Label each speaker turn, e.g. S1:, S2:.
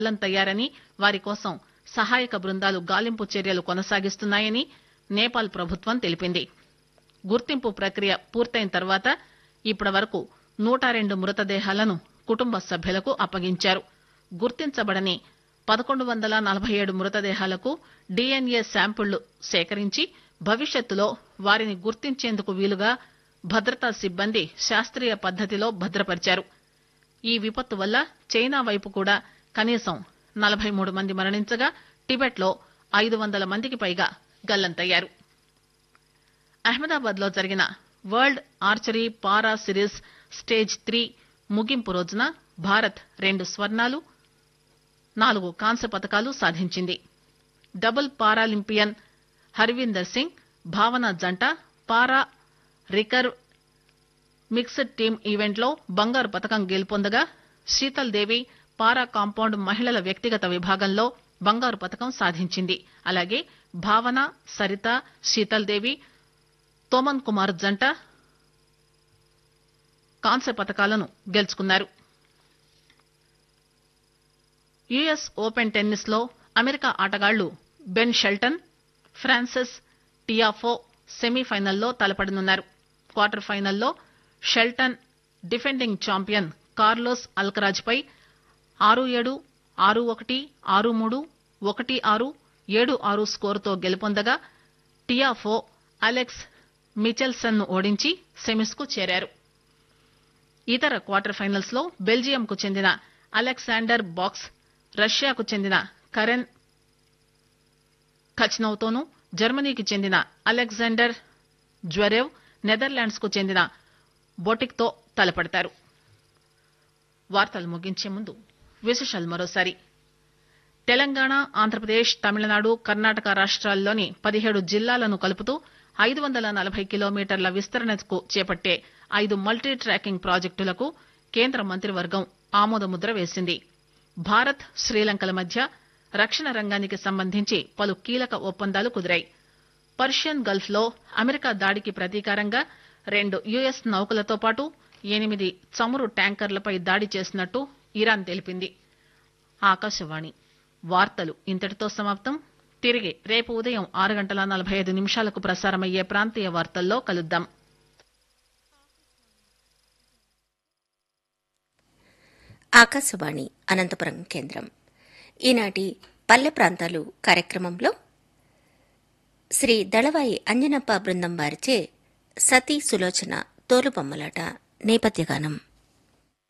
S1: గల్లంతయ్యారని వారి కోసం సహాయక బృందాలు గాలింపు చర్యలు కొనసాగిస్తున్నాయని నేపాల్ ప్రభుత్వం తెలిపింది గుర్తింపు ప్రక్రియ పూర్తయిన తర్వాత ఇప్పటివరకు నూట రెండు మృతదేహాలను కుటుంబ సభ్యులకు అప్పగించారు గుర్తించబడని పదకొండు వందల నలభై ఏడు మృతదేహాలకు డీఎన్ఏ శాంపిళ్లు సేకరించి భవిష్యత్తులో వారిని గుర్తించేందుకు వీలుగా భద్రతా సిబ్బంది శాస్త్రీయ పద్దతిలో భద్రపరిచారు ఈ విపత్తు వల్ల చైనా వైపు కూడా కనీసం నలభై మూడు మంది మరణించగా టిబెట్ లో ఐదు వందల మందికి పైగా గల్లంతయ్యారు అహ్మదాబాద్ లో జరిగిన world archery para series stage three ముగింపు రోజున భారత్ రెండు స్వర్ణాలు నాలుగు కాంస్య పతకాలు సాధించింది డబుల్ పారాలింపియన్ హర్వీందర్ సింగ్ భావన జంట పారా రికర్వ్ మిక్స్డ్ టీమ్ ఈవెంట్లో బంగారు పతకం గెలుపొందగా శీతల్ దేవి పారా కాంపౌండ్ మహిళల వ్యక్తిగత విభాగంలో బంగారు పతకం సాధించింది అలాగే భావన సరిత శీతల్ దేవి తోమన్ కుమార్ జంట కాంస్య పతకాలను గెలుచుకున్నారు యుఎస్ ఓపెన్ టెన్నిస్ లో అమెరికా ఆటగాళ్లు బెన్ షెల్టన్ ఫ్రాన్సిస్ టియాఫో సెమీఫైనల్లో తలపడనున్నారు క్వార్టర్ ఫైనల్లో Shelton defending champion Carlos Alcaraz పై ఆరు ఏడు ఆరు ఒకటి ఆరు మూడు ఒకటి ఆరు ఏడు ఆరు స్కోరుతో గెలుపొందగా టియాఫో అలెక్స్ మిచెల్సన్ ను ఓడించి సెమీస్ కు చేరారు ఇతర క్వార్టర్ ఫైనల్స్ లో బెల్జియం కు చెందిన అలెగ్జాండర్ బాక్స్ రష్యాకు చెందిన కరెన్ ఖచ్నౌ తోనూ జర్మనీకి చెందిన అలెగ్జాండర్ జ్వరేవ్ నెదర్లాండ్స్ కు చెందిన బొటిక్ తో తలపడతారు వార్తలు ముగించే ముందు విశేషాలు మరోసారి తెలంగాణ ఆంధ్రప్రదేశ్ తమిళనాడు కర్ణాటక రాష్ట్రాల్లోని పదిహేడు జిల్లాలను కలుపుతూ ఐదు వందల నలభై కిలోమీటర్ల విస్తరణకు చేపట్టే ఐదు మల్టీ ట్రాకింగ్ ప్రాజెక్టులకు కేంద్ర మంత్రివర్గం ఆమోదముద్ర వేసింది భారత్ శ్రీలంకల మధ్య రక్షణ రంగానికి సంబంధించి పలు కీలక ఒప్పందాలు కుదిరాయి పర్షియన్ గల్ఫ్ లో అమెరికా దాడికి ప్రతీకారంగా రెండు యుఎస్ నౌకలతో పాటు ఎనిమిది చమురు ట్యాంకర్లపై దాడి చేసినట్టు ఇరాన్ తెలిపింది ఆకాశవాణి వార్తలు ఇంతటితో సమాప్తం తిరిగి రేపు ఉదయం ఆరు గంటల నలభై ఐదు నిమిషాలకు ప్రసారమయ్యే ప్రాంతీయ వార్తల్లో కలుద్దాం
S2: ఆకాశవాణి అనంతపురం కేంద్రం ఈనాటి పల్లె ప్రాంతాలు కార్యక్రమంలో శ్రీ దళవాయి అంజనప్ప బృందం వారిచే సతీ సులోచన తోలుబొమ్మలాట నేపథ్యగానం